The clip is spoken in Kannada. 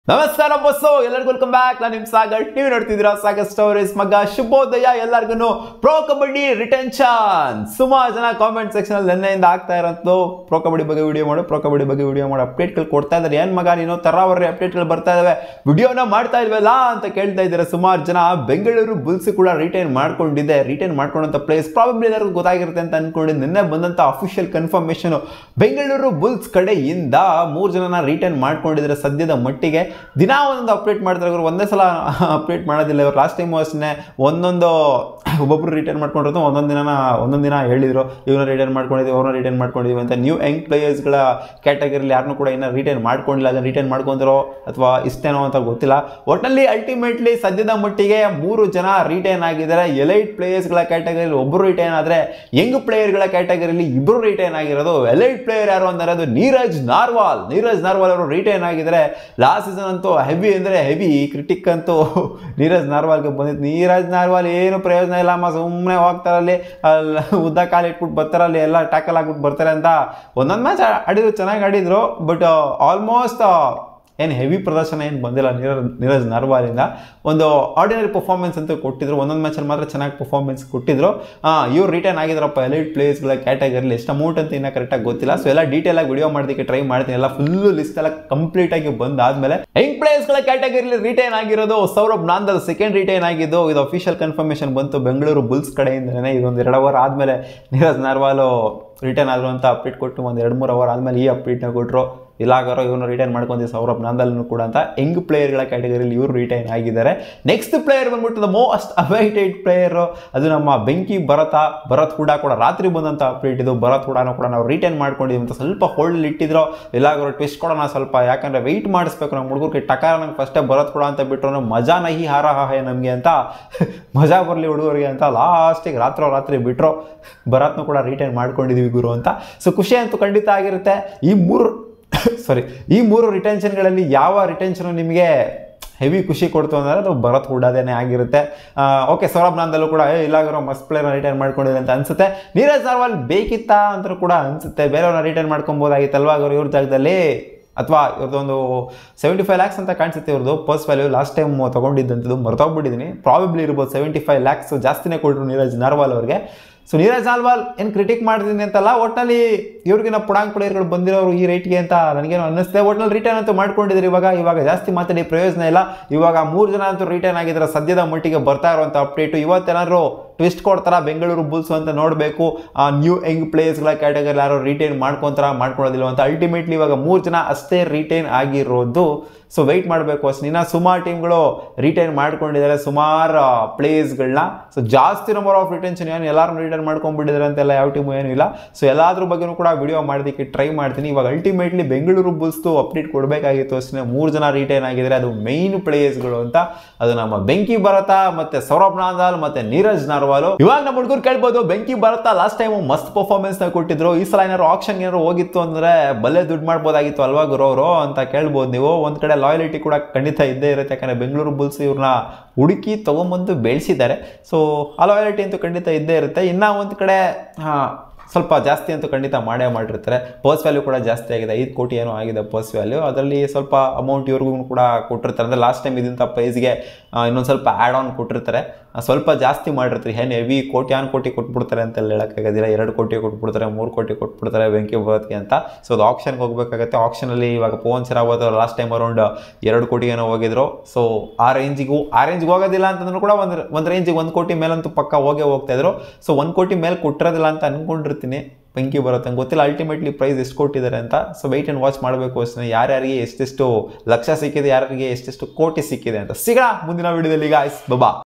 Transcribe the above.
ನಮಸ್ಕಾರ ಬಸ್ಸು ಎಲ್ಲರಿಗೂ ವೆಲ್ಕಮ್ ಬ್ಯಾಕ್ ನಾನು ನಿಮ್ ಸಾಗರ್ ಟಿವಿ ನೋಡ್ತಿದ್ದೀರಾ ಸಾಗರ್ ಸ್ಟೋರೀಸ್ ಮಗ ಶುಭೋದಯ ಎಲ್ಲರಿಗೂ ಪ್ರೋ ಕಬಡ್ಡಿ ರಿಟೆನ್ಷನ್ ಸುಮಾರು ಜನ ಕಾಮೆಂಟ್ ಸೆಕ್ಷನ್ ಅಲ್ಲಿ ನಿನ್ನೆಯಿಂದ ಆಗ್ತಾ ಇರೋಂಥದ್ದು ಪ್ರೋ ಕಬಡ್ಡಿ ಬಗ್ಗೆ ವಿಡಿಯೋ ಮಾಡು ಪ್ರೋ ಕಬಡ್ಡಿ ಬಗ್ಗೆ ವಿಡಿಯೋ ಮಾಡೋ ಅಪ್ಡೇಟ್ಗಳು ಕೊಡ್ತಾ ಇದ್ದಾರೆ ಏನ್ ಮಗ ನೀನು ತರಾವರಿ ಅಪ್ಡೇಟ್ಗಳು ಬರ್ತಾ ಇದಾವೆ ವಿಡಿಯೋನ ಮಾಡ್ತಾ ಇಲ್ವಲ್ಲ ಅಂತ ಕೇಳ್ತಾ ಇದ್ದಾರೆ ಸುಮಾರು ಜನ ಬೆಂಗಳೂರು ಬುಲ್ಸ್ ಕೂಡ ರಿಟೈನ್ ಮಾಡ್ಕೊಂಡಿದೆ ರಿಟೈನ್ ಮಾಡ್ಕೊಂಡಂತ ಪ್ಲೇಸ್ ಪ್ರಾಬಬ್ಲಿ ಎಲ್ಲರಿಗೂ ಗೊತ್ತಾಗಿರುತ್ತೆ ಅಂತ ಅನ್ಕೊಂಡಿದ್ದು ನಿನ್ನೆ ಬಂದಂತ ಅಫಿಷಿಯಲ್ ಕನ್ಫರ್ಮೇಶನ್ ಬೆಂಗಳೂರು ಬುಲ್ಸ್ ಕಡೆಯಿಂದ ಮೂರು ಜನನ ರಿಟೈನ್ ಮಾಡ್ಕೊಂಡಿದ್ದಾರೆ ಸದ್ಯದ ಮಟ್ಟಿಗೆ ದಿನ ಒಂದೊಂದು ಅಪ್ಡೇಟ್ ಮಾಡ್ತಾರೆ ಇವ್ರು ಒಂದೇ ಸಲ ಅಪ್ಡೇಟ್ ಮಾಡೋದಿಲ್ಲ ಇವ್ರು ಲಾಸ್ಟ್ ಟೈಮ್ ಅಷ್ಟೇ ಒಂದೊಂದು ಒಬ್ಬೊಬ್ರು ರಿಟೈನ್ ಮಾಡ್ಕೊಂಡಿರೋದು ಒಂದೊಂದು ದಿನ ಒಂದೊಂದು ದಿನ ಹೇಳಿದ್ರು ಇವ್ರನ್ನ ರಿಟೈನ್ ಮಾಡ್ಕೊಂಡಿದ್ದೀವಿ ಅವ್ರನ್ನ ರಿಟೈನ್ ಮಾಡ್ಕೊಂಡಿದ್ದೀವಿ ಅಂತ ನ್ಯೂ ಯಂಗ್ ಪ್ಲೇಯರ್ಸ್ಗಳ ಕ್ಯಾಟಗರಿಲಿ ಯಾರನ್ನೂ ಕೂಡ ಇನ್ನೂ ರಿಟೈನ್ ಮಾಡ್ಕೊಂಡಿಲ್ಲ ಅದನ್ನು ರಿಟೈನ್ ಮಾಡ್ಕೊಂತಾರೋ ಅಥವಾ ಇಷ್ಟೇನೋ ಅಂತ ಗೊತ್ತಿಲ್ಲ ಒಟ್ಟಲ್ಲಿ ಅಲ್ಟಿಮೇಟ್ಲಿ ಸದ್ಯದ ಮಟ್ಟಿಗೆ ಮೂರು ಜನ ರಿಟೈನ್ ಆಗಿದ್ದಾರೆ ಎಲೈಟ್ ಪ್ಲೇಯರ್ಸ್ಗಳ ಕ್ಯಾಟಗರಿಲಿ ಒಬ್ಬರು ರಿಟೈನ್ ಆದರೆ ಯಂಗ್ ಪ್ಲೇಯರ್ಗಳ ಕ್ಯಾಟಗರಿಲಿ ಇಬ್ಬರು ರಿಟೈನ್ ಆಗಿರೋದು ಎಲೈಟ್ ಪ್ಲೇಯರ್ ಯಾರು ಅಂದರೆ ಅದು ನೀರಜ್ ನಾರ್ವಾಲ್ ನೀರಜ್ ನಾರ್ವಾಲ್ ಅವರು ರಿಟೈನ್ ಆಗಿದ್ದಾರೆ ಲಾಸ್ಟ್ ಸೀಸನ್ ಅಂತೂ ಹೆವಿ ಅಂದರೆ ಹೆವಿ ಕ್ರಿಟಿಕ್ ಅಂತೂ ನೀರಜ್ ನಾರ್ವಾಲ್ಗೆ ಬಂದಿತ್ತು ನೀರಜ್ ನಾರ್ವಾಲ್ ಏನು ಪ್ರಯೋಜನ ಇಲ್ಲ ಅಮ್ಮ ಸುಮ್ಮನೆ ಹೋಗ್ತಾರಲ್ಲಿ ಅಲ್ಲಿ ಉದ್ದ ಕಾಲು ಇಟ್ಬಿಟ್ಟು ಬರ್ತಾರಲ್ಲಿ ಎಲ್ಲ ಟ್ಯಾಕಲ್ ಆಗ್ಬಿಟ್ಟು ಬರ್ತಾರೆ ಅಂತ ಒಂದೊಂದು ಮ್ಯಾಚ್ ಆಡಿದ್ರು ಚೆನ್ನಾಗಿ ಆಡಿದ್ರು ಬಟ್ ಆಲ್ಮೋಸ್ಟ್ ಏನು ಹೆವಿ ಪ್ರದರ್ಶನ ಏನು ಬಂದಿಲ್ಲ ನೀರಜ್ ನೀರಜ್ ನರ್ವಾಲಿಂದ ಒಂದು ಆರ್ಡಿನರಿ ಪರ್ಫಾರ್ಮೆನ್ಸ್ ಅಂತ ಕೊಟ್ಟಿದ್ರು ಒಂದೊಂದು ಮ್ಯಾಚಲ್ಲಿ ಮಾತ್ರ ಚೆನ್ನಾಗಿ ಪರ್ಫಾರ್ಮೆನ್ಸ್ ಕೊಟ್ಟಿದ್ರು ಇವ್ರು ರಿಟರ್ನ್ ಆಗಿದ್ರಪ್ಪ ಎಲೈಟ್ ಪ್ಲೇಯರ್ಸ್ಗಳ ಕ್ಯಾಟಗರಿಲಿ ಎಷ್ಟು ಅಮೌಂಟ್ ಅಂತ ಇನ್ನೂ ಕರೆಕ್ಟಾಗಿ ಗೊತ್ತಿಲ್ಲ ಸೊ ಎಲ್ಲ ಡೀಟೇಲಾಗಿ ವಿಡಿಯೋ ಮಾಡೋದಕ್ಕೆ ಟ್ರೈ ಮಾಡ್ತೀನಿ ಎಲ್ಲ ಫುಲ್ಲು ಲಿಸ್ಟ್ ಎಲ್ಲ ಕಂಪ್ಲೀಟ್ ಆಗಿ ಬಂದಾದ್ಮೇಲೆ ಯಂಗ್ ಪ್ಲೇಯರ್ಸ್ಗಳ ಕ್ಯಾಟಗರಿಲಿ ರಿಟೈನ್ ಆಗಿರೋದು ಸೌರಭ್ ನಾಂದಲ್ ಸೆಕೆಂಡ್ ರಿಟೈನ್ ಆಗಿದ್ದು ಇದು ಅಫಿಷಿಯಲ್ ಕನ್ಫರ್ಮೇಷನ್ ಬಂತು ಬೆಂಗಳೂರು ಬುಲ್ಸ್ ಕಡೆಯಿಂದನೇ ಇದೊಂದು ಎರಡು ಅವರ್ ಆದಮೇಲೆ ನೀರಜ್ ನಾರ್ವಾಲು ರಿಟರ್ನ್ ಆದರು ಅಂತ ಅಪ್ಡೇಟ್ ಕೊಟ್ಟು ಒಂದು ಎರಡು ಮೂರು ಅವರ್ ಆದಮೇಲೆ ಈ ಅಪ್ಡೇಟ್ನ ಕೊಟ್ಟರು ಇಲ್ಲಾಗಾರೋ ಇವನು ರಿಟೈನ್ ಮಾಡ್ಕೊಂಡಿ ಸೌರಭ್ ನಂದಲ್ನು ಕೂಡ ಅಂತ ಯಂಗ್ ಪ್ಲೇಯರ್ಗಳ ಕ್ಯಾಟಗರಿಯಲ್ಲಿ ಇವರು ರಿಟೈನ್ ಆಗಿದ್ದಾರೆ ನೆಕ್ಸ್ಟ್ ಪ್ಲೇಯರ್ ಬಂದ್ಬಿಟ್ಟು ದ ಮೋಸ್ಟ್ ಅವೈಟೆಡ್ ಪ್ಲೇಯರ್ ಅದು ನಮ್ಮ ಬೆಂಕಿ ಭರತ ಭರತ್ ಕೂಡ ಕೂಡ ರಾತ್ರಿ ಬಂದಂಥ ಅಪ್ಡೇಟ್ ಇದು ಭರತ್ ಕೂಡ ಕೂಡ ನಾವು ರಿಟೈನ್ ಮಾಡ್ಕೊಂಡಿದ್ದೀವಿ ಅಂತ ಸ್ವಲ್ಪ ಹೋಲ್ಡ್ ಇಟ್ಟಿದ್ರು ಇಲ್ಲಾಗಾರೋ ಟ್ವಿಸ್ಟ್ ಕೊಡೋಣ ಸ್ವಲ್ಪ ಯಾಕಂದ್ರೆ ವೆಯ್ಟ್ ಮಾಡಿಸ್ಬೇಕು ನಮ್ಮ ಹುಡುಗರಿಗೆ ಟಕಾರ ನಂಗೆ ಫಸ್ಟೇ ಭರತ್ ಕೂಡ ಅಂತ ಬಿಟ್ಟರು ಮಜಾ ನಹಿ ಹಾರ ಹಾಯ ನಮಗೆ ಅಂತ ಮಜಾ ಬರಲಿ ಹುಡುಗರಿಗೆ ಅಂತ ಲಾಸ್ಟಿಗೆ ರಾತ್ರೋ ರಾತ್ರಿ ಬಿಟ್ಟರು ಭರತ್ನು ಕೂಡ ರಿಟೈನ್ ಮಾಡ್ಕೊಂಡಿದ್ದೀವಿ ಗುರು ಅಂತ ಸೊ ಖುಷಿ ಅಂತೂ ಖಂಡಿತ ಆಗಿರುತ್ತೆ ಈ ಮೂರು ಸಾರಿ ಈ ಮೂರು ರಿಟೆನ್ಷನ್ಗಳಲ್ಲಿ ಯಾವ ರಿಟೆನ್ಷನು ನಿಮಗೆ ಹೆವಿ ಖುಷಿ ಕೊಡ್ತು ಅಂದರೆ ಅದು ಭರತ್ ಹುಡಾದೇನೆ ಆಗಿರುತ್ತೆ ಓಕೆ ಸೌರಭ್ ನಂದಲ್ಲೂ ಕೂಡ ಏ ಇಲ್ಲಾಗಿರೋ ಮಸ್ಟ್ ಪ್ಲೇಯರ್ನ ರಿಟೈನ್ ಮಾಡ್ಕೊಂಡಿದೆ ಅಂತ ಅನ್ಸುತ್ತೆ ನೀರಜ್ ನಾರ್ವಾಲ್ ಬೇಕಿತ್ತಾ ಅಂತ ಕೂಡ ಅನ್ಸುತ್ತೆ ಬೇರೆಯವ್ರನ್ನ ರಿಟೈನ್ ಮಾಡ್ಕೊಬೋದಾಗಿತ್ತಲ್ವಾ ಅವರು ಇವ್ರ ಜಾಗದಲ್ಲಿ ಅಥವಾ ಇವ್ರದ್ದೊಂದು ಸೆವೆಂಟಿ ಫೈವ್ ಲ್ಯಾಕ್ಸ್ ಅಂತ ಕಾಣಿಸುತ್ತೆ ಇವ್ರದ್ದು ಪರ್ಸ್ ವ್ಯಾಲ್ಯೂ ಲಾಸ್ಟ್ ಟೈಮ್ ತೊಗೊಂಡಿದ್ದಂಥದ್ದು ಮರ್ತೋಗ್ಬಿಟ್ಟಿದ್ದೀನಿ ಪ್ರಾಬಬ್ಲಿ ಇರ್ಬೋದು ಸೆವೆಂಟಿ ಫೈವ್ ಲ್ಯಾಕ್ಸ್ ಜಾಸ್ತಿನೇ ಕೊಟ್ಟರು ನೀರಜ್ ನಾರ್ವಾಲ್ ಅವ್ರಿಗೆ ಸೊ ನೀರಜ್ ನಾಲ್ವಾಲ್ ಏನು ಕ್ರಿಟಿಕ್ ಮಾಡ್ತೀನಿ ಅಂತಲ್ಲ ಒಟ್ಟಲ್ಲಿ ಇವ್ರಿಗಿನ ಪುಡಾಂಗ್ ಪ್ಲೇಯರ್ಗಳು ಬಂದಿರೋರು ಈ ರೇಟ್ಗೆ ಅಂತ ನನಗೇನು ಅನ್ನಿಸ್ತೆ ಒಟ್ನಲ್ಲಿ ರಿಟರ್ನ್ ಅಂತೂ ಮಾಡ್ಕೊಂಡಿದ್ರು ಇವಾಗ ಇವಾಗ ಜಾಸ್ತಿ ಮಾತಾಡಿ ಪ್ರಯೋಜನ ಇಲ್ಲ ಇವಾಗ ಮೂರು ಜನ ಅಂತೂ ರಿಟರ್ನ್ ಆಗಿದ್ದಾರೆ ಸದ್ಯದ ಮಟ್ಟಿಗೆ ಬರ್ತಾ ಇರುವಂಥ ಅಪ್ಡೇಟು ಇವತ್ತೇನಾದ್ರು ಟ್ವಿಸ್ಟ್ ಕೊಡ್ತಾರ ಬೆಂಗಳೂರು ಬುಲ್ಸ್ ಅಂತ ನೋಡಬೇಕು ಆ ನ್ಯೂ ಯಂಗ್ ಪ್ಲೇಯರ್ಸ್ಗಳ ಕ್ಯಾಟಗರಿ ಯಾರು ರಿಟೈನ್ ಮಾಡ್ಕೊತಾರ ಮಾಡ್ಕೊಳ್ಳೋದಿಲ್ಲ ಅಂತ ಅಲ್ಟಿಮೇಟ್ಲಿ ಇವಾಗ ಮೂರು ಜನ ಅಷ್ಟೇ ರಿಟೈನ್ ಆಗಿರೋದು ಸೊ ವೆಯ್ಟ್ ಮಾಡಬೇಕು ಅಷ್ಟೇ ಇನ್ನು ಸುಮಾರು ಟೀಮ್ಗಳು ರಿಟೈನ್ ಮಾಡ್ಕೊಂಡಿದ್ದಾರೆ ಸುಮಾರು ಪ್ಲೇಯರ್ಸ್ಗಳನ್ನ ಸೊ ಜಾಸ್ತಿ ನಂಬರ್ ಆಫ್ ರಿಟೆನ್ಷನ್ ಏನು ಎಲ್ಲರೂ ರಿಟೈನ್ ಮಾಡ್ಕೊಂಡ್ಬಿಟ್ಟಿದ್ದಾರೆ ಅಂತೆಲ್ಲ ಯಾವ ಟೀಮು ಏನೂ ಇಲ್ಲ ಸೊ ಎಲ್ಲಾದ್ರ ಬಗ್ಗೆನೂ ಕೂಡ ವಿಡಿಯೋ ಮಾಡೋದಕ್ಕೆ ಟ್ರೈ ಮಾಡ್ತೀನಿ ಇವಾಗ ಅಲ್ಟಿಮೇಟ್ಲಿ ಬೆಂಗಳೂರು ಬುಲ್ಸ್ದು ಅಪ್ಡೇಟ್ ಕೊಡಬೇಕಾಗಿತ್ತು ಅಷ್ಟೇ ಮೂರು ಜನ ರಿಟೈನ್ ಆಗಿದ್ದಾರೆ ಅದು ಮೈನ್ ಪ್ಲೇಯರ್ಸ್ಗಳು ಅಂತ ಅದು ನಮ್ಮ ಬೆಂಕಿ ಭರತ ಮತ್ತೆ ಸೌರಭ್ ನಾಂದಾಲ್ ಮತ್ತೆ ನೀರಜ್ ನಾರ್ವಾಲು ಇವಾಗ ನಮ್ಮ ಹುಡುಗರು ಕೇಳ್ಬೋದು ಬೆಂಕಿ ಭರತ ಲಾಸ್ಟ್ ಟೈಮ್ ಮಸ್ತ್ ಪರ್ಫಾರ್ಮೆನ್ಸ್ ನ ಕೊಟ್ಟಿದ್ರು ಈ ಸಲ ಏನಾದ್ರು ಆಪ್ಷನ್ ಏನಾದ್ರು ಹೋಗಿತ್ತು ಅಂದ್ರೆ ಬಲ್ಲೆ ದುಡ್ಡು ಮಾಡ್ಬೋದಾಗಿತ್ತು ಅಲ್ವಾ ಗುರು ಅವರು ಅಂತ ಕೇಳ್ಬೋದು ನೀವು ಒಂದ್ ಕಡೆ ಲಾಯಲಿಟಿ ಕೂಡ ಖಂಡಿತ ಇದ್ದೇ ಇರುತ್ತೆ ಯಾಕಂದ್ರೆ ಬೆಂಗಳೂರು ಬುಲ್ಸ್ ಇವ್ರನ್ನ ಹುಡುಕಿ ತಗೊಂಬಂದು ಬೆಳೆಸಿದ್ದಾರೆ ಸೊ ಆ ಲಾಯಲಿಟಿ ಅಂತೂ ಖಂಡಿತ ಇದ್ದೇ ಇರುತ್ತೆ ಇನ್ನ ಒಂದು ಕಡೆ ಹಾ ಸ್ವಲ್ಪ ಜಾಸ್ತಿ ಅಂತೂ ಖಂಡಿತ ಮಾಡೇ ಮಾಡಿರ್ತಾರೆ ಪರ್ಸ್ ವ್ಯಾಲ್ಯೂ ಕೂಡ ಜಾಸ್ತಿ ಆಗಿದೆ ಐದು ಕೋಟಿ ಏನೋ ಆಗಿದೆ ಪರ್ಸ್ ವ್ಯಾಲ್ಯೂ ಅದರಲ್ಲಿ ಸ್ವಲ್ಪ ಅಮೌಂಟ್ ಇವ್ರಿಗೂ ಕೂಡ ಕೊಟ್ಟಿರ್ತಾರೆ ಅಂದರೆ ಲಾಸ್ಟ್ ಟೈಮ್ ಇದ್ದಂಥ ಪ್ರೈಸ್ಗೆ ಇನ್ನೊಂದು ಸ್ವಲ್ಪ ಆ್ಯಡ್ ಆನ್ ಕೊಟ್ಟಿರ್ತಾರೆ ಸ್ವಲ್ಪ ಜಾಸ್ತಿ ಮಾಡಿರ್ತಾರೆ ಏನು ಹೆವಿ ಕೋಟ್ಯಾನ್ ಕೋಟಿ ಕೊಟ್ಬಿಡ್ತಾರೆ ಅಂತ ಹೇಳೋಕ್ಕಾಗೋದಿಲ್ಲ ಎರಡು ಕೋಟಿ ಕೊಟ್ಬಿಡ್ತಾರೆ ಮೂರು ಕೋಟಿ ಕೊಟ್ಬಿಡ್ತಾರೆ ಬೆಂಕಿ ಭರತ್ಗೆ ಅಂತ ಸೊ ಅದು ಆಪ್ಷನ್ಗೆ ಹೋಗ್ಬೇಕಾಗತ್ತೆ ಆಪ್ಷನಲ್ಲಿ ಇವಾಗ Pawan Sehrawat last time around ಎರಡು ಕೋಟಿ ಏನೋ ಹೋಗಿದ್ರು ಸೊ ಆ ರೇಂಜಿಗೂ ಆ ರೇಂಜ್ಗೆ ಹೋಗೋದಿಲ್ಲ ಅಂತಂದ್ರೂ ಕೂಡ ಒಂದು ಒಂದು ರೇಂಜಿಗೆ ಒಂದು ಕೋಟಿ ಮೇಲಂತೂ ಪಕ್ಕ ಹೋಗೇ ಹೋಗ್ತಾ ಇದ್ರು ಸೊ ಒಂದು ಕೋಟಿ ಮೇಲೆ ಕೊಟ್ಟಿರೋದಿಲ್ಲ ಅಂತ ಅನ್ಕೊಂಡಿರ್ತೀನಿ ಬೆಂಕಿ ಬರುತ್ತೆ ಗೊತ್ತಿಲ್ಲ ಅಲ್ಟಿಮೇಟ್ಲಿ ಪ್ರೈಸ್ ಎಷ್ಟು ಕೊಟ್ಟಿದ್ದಾರೆ ಅಂತ ಸೊ ವೆಯ್ಟ್ ಆ್ಯಂಡ್ ವಾಚ್ ಮಾಡಬೇಕು ಅಷ್ಟೇ ಯಾರ್ಯಾರಿಗೆ ಎಷ್ಟೆಷ್ಟು ಲಕ್ಷ ಸಿಕ್ಕಿದೆ ಯಾರಿಗೆ ಎಷ್ಟೆಷ್ಟು ಕೋಟಿ ಸಿಕ್ಕಿದೆ ಅಂತ ಸಿಗೋಣ ಮುಂದಿನ ವಿಡಿಯೋದಲ್ಲಿ ಗಾಯ್ಸ್ ಬಬಾ